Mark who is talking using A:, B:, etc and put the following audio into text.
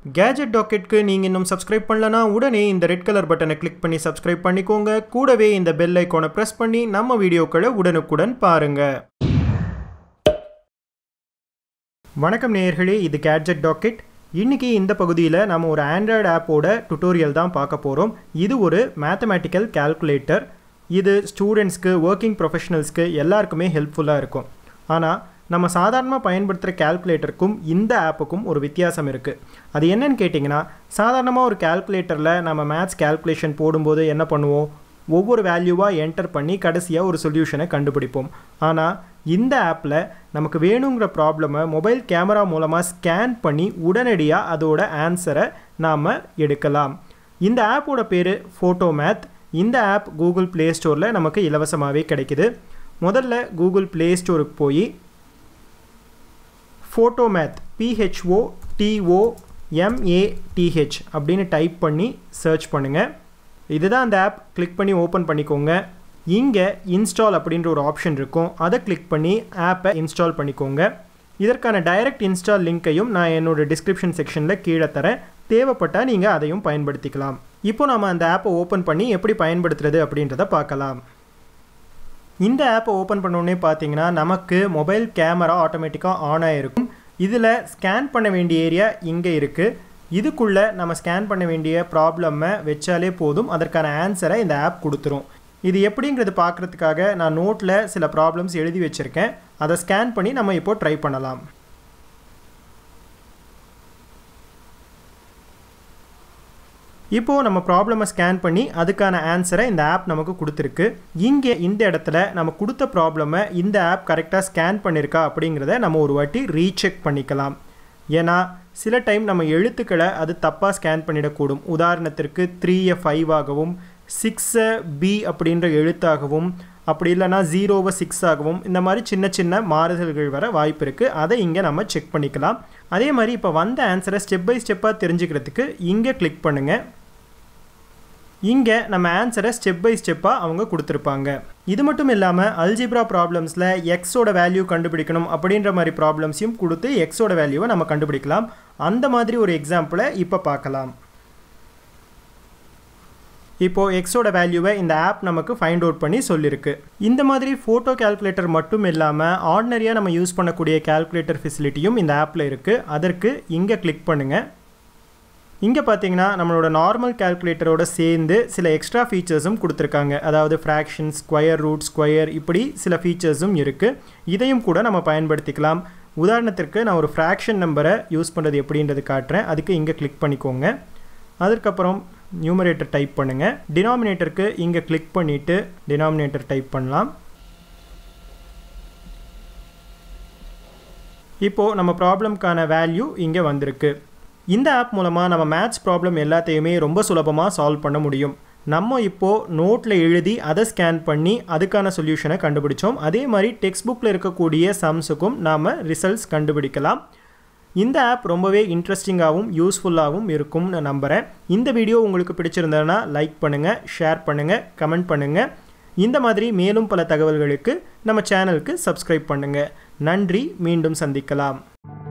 A: gadget டாக்கெட்க்கு நீங்கள் இன்னும் subscribe பண்ணலனா உடனே இந்த ரெட் கலர் பட்டனை கிளிக் பண்ணி சப்ஸ்கிரைப் பண்ணிக்கோங்க கூடவே இந்த பெல் ஐக்கானை ப்ரெஸ் பண்ணி நம்ம வீடியோக்களை உடனுக்குடன் பாருங்கள் வணக்கம் நேயர்களே இது கேட்ஜெட் டாக்கெட் இன்னைக்கு இந்த பகுதியில் நம்ம ஒரு ஆண்ட்ராய்டு ஆப்போட டுட்டோரியல் தான் பார்க்க போகிறோம் இது ஒரு மேத்தமேட்டிக்கல் கால்குலேட்டர் இது ஸ்டூடெண்ட்ஸ்க்கு ஒர்க்கிங் ப்ரொஃபஷனல்ஸ்க்கு எல்லாருக்குமே ஹெல்ப்ஃபுல்லாக இருக்கும் ஆனால் நம்ம சாதாரணமாக பயன்படுத்துகிற கால்குலேட்டருக்கும் இந்த ஆப்புக்கும் ஒரு வித்தியாசம் இருக்குது அது என்னன்னு கேட்டிங்கன்னா சாதாரணமாக ஒரு கால்குலேட்டரில் நம்ம மேத்ஸ் கால்குலேஷன் போடும்போது என்ன பண்ணுவோம் ஒவ்வொரு வேல்யூவாக என்டர் பண்ணி கடைசியாக ஒரு சொல்யூஷனை கண்டுபிடிப்போம் ஆனால் இந்த ஆப்பில் நமக்கு வேணுங்கிற ப்ராப்ளமை மொபைல் கேமரா மூலமாக ஸ்கேன் பண்ணி உடனடியாக அதோட ஆன்சரை நாம் எடுக்கலாம் இந்த ஆப்போட பேர் ஃபோட்டோ மேத் இந்த ஆப் கூகுள் ப்ளே ஸ்டோரில் நமக்கு இலவசமாகவே கிடைக்குது முதல்ல கூகுள் ப்ளே ஸ்டோருக்கு போய் photo math P H O T O M A T H அப்படின்னு டைப் பண்ணி சர்ச் பண்ணுங்கள் இதுதான் அந்த ஆப் கிளிக் பண்ணி ஓப்பன் பண்ணிக்கோங்க இங்கே இன்ஸ்டால் அப்படின்ற ஒரு ஆப்ஷன் இருக்கும் அதை கிளிக் பண்ணி ஆப்பை இன்ஸ்டால் பண்ணிக்கோங்க இதற்கான டைரக்ட் இன்ஸ்டால் லிங்க்கையும் நான் என்னோடய டிஸ்கிரிப்ஷன் செக்ஷனில் கீழே தரேன் தேவைப்பட்டால் நீங்கள் அதையும் பயன்படுத்திக்கலாம் இப்போ நம்ம அந்த ஆப்பை ஓப்பன் பண்ணி எப்படி பயன்படுத்துறது அப்படின்றத பார்க்கலாம் இந்த ஆப்பை ஓப்பன் பண்ணோடனே பார்த்தீங்கன்னா நமக்கு மொபைல் கேமரா ஆட்டோமேட்டிக்காக ஆன் ஆகிருக்கும் இதில் ஸ்கேன் பண்ண வேண்டிய ஏரியா இங்கே இருக்குது இதுக்குள்ளே நம்ம ஸ்கேன் பண்ண வேண்டிய ப்ராப்ளமை வச்சாலே போதும் அதற்கான ஆன்சரை இந்த ஆப் கொடுத்துரும் இது எப்படிங்கிறது பார்க்குறதுக்காக நான் நோட்டில் சில ப்ராப்ளம்ஸ் எழுதி வச்சுருக்கேன் அதை ஸ்கேன் பண்ணி நம்ம இப்போ ட்ரை பண்ணலாம் இப்போது நம்ம ப்ராப்ளமை ஸ்கேன் பண்ணி அதுக்கான ஆன்சரை இந்த ஆப் நமக்கு கொடுத்துருக்கு இங்கே இந்த இடத்துல நம்ம கொடுத்த ப்ராப்ளமை இந்த ஆப் கரெக்டாக ஸ்கேன் பண்ணியிருக்கா அப்படிங்கிறத நம்ம ஒரு வாட்டி ரீசெக் பண்ணிக்கலாம் ஏன்னா சில டைம் நம்ம எழுத்துக்களை அது தப்பாக ஸ்கேன் பண்ணிடக்கூடும் உதாரணத்திற்கு த்ரீயை ஃபைவ் ஆகவும் சிக்ஸை பி அப்படின்ற எழுத்தாகவும் அப்படி இல்லைனா ஜீரோவை சிக்ஸ் ஆகவும் இந்த மாதிரி சின்ன சின்ன மாறுதல்கள் வர வாய்ப்பு இருக்குது அதை இங்கே நம்ம செக் பண்ணிக்கலாம் அதே மாதிரி இப்போ வந்த ஆன்சரை ஸ்டெப் பை ஸ்டெப்பாக தெரிஞ்சுக்கிறதுக்கு இங்கே கிளிக் பண்ணுங்கள் இங்கே நம்ம ஆன்சரை ஸ்டெப் பை ஸ்டெப்பாக அவங்க கொடுத்துருப்பாங்க இது மட்டும் இல்லாமல் அல்ஜிப்ரா ப்ராப்ளம்ஸில் எக்ஸோட வேல்யூ கண்டுபிடிக்கணும் அப்படின்ற மாதிரி ப்ராப்ளம்ஸையும் கொடுத்து எக்ஸோட வேல்யூவை நம்ம கண்டுபிடிக்கலாம் அந்த மாதிரி ஒரு எக்ஸாம்பிளை இப்போ பார்க்கலாம் இப்போது எக்ஸோட வேல்யூவை இந்த ஆப் நமக்கு ஃபைண்ட் அவுட் பண்ணி சொல்லியிருக்கு இந்த மாதிரி ஃபோட்டோ கேல்குலேட்டர் மட்டும் இல்லாமல் ஆர்டினரியாக நம்ம யூஸ் பண்ணக்கூடிய கேல்குலேட்டர் ஃபெசிலிட்டியும் இந்த ஆப்பில் இருக்குது அதற்கு இங்கே கிளிக் பண்ணுங்கள் இங்கே பார்த்தீங்கன்னா நம்மளோட நார்மல் கேல்குலேட்டரோட சேர்ந்து சில எக்ஸ்ட்ரா ஃபீச்சர்ஸும் கொடுத்துருக்காங்க அதாவது ஃப்ராக்ஷன் ஸ்கொயர் ரூட் ஸ்கொயர் இப்படி சில ஃபீச்சர்ஸும் இருக்குது இதையும் கூட நம்ம பயன்படுத்திக்கலாம் உதாரணத்திற்கு நான் ஒரு ஃப்ராக்ஷன் நம்பரை யூஸ் பண்ணுறது எப்படின்றது காட்டுறேன் அதுக்கு இங்கே கிளிக் பண்ணிக்கோங்க அதுக்கப்புறம் நியூமரேட்டர் டைப் பண்ணுங்கள் டினாமினேட்டருக்கு இங்கே கிளிக் பண்ணிவிட்டு டினாமினேட்டர் டைப் பண்ணலாம் இப்போது நம்ம ப்ராப்ளம்க்கான வேல்யூ இங்கே வந்திருக்கு இந்த ஆப் மூலமாக நம்ம மேத்ஸ் ப்ராப்ளம் எல்லாத்தையுமே ரொம்ப சுலபமாக சால்வ் பண்ண முடியும் நம்ம இப்போது நோட்டில் எழுதி அதை ஸ்கேன் பண்ணி அதுக்கான சொல்யூஷனை கண்டுபிடிச்சோம் அதே மாதிரி டெக்ஸ்ட் புக்கில் இருக்கக்கூடிய சம்ஸுக்கும் நாம் ரிசல்ட்ஸ் கண்டுபிடிக்கலாம் இந்த ஆப் ரொம்பவே இன்ட்ரெஸ்டிங்காகவும் யூஸ்ஃபுல்லாகவும் இருக்கும்னு நம்புகிறேன் இந்த வீடியோ உங்களுக்கு பிடிச்சிருந்ததுன்னா லைக் பண்ணுங்கள் ஷேர் பண்ணுங்கள் கமெண்ட் பண்ணுங்கள் இந்த மாதிரி மேலும் பல தகவல்களுக்கு நம்ம சேனலுக்கு சப்ஸ்கிரைப் பண்ணுங்கள் நன்றி மீண்டும் சந்திக்கலாம்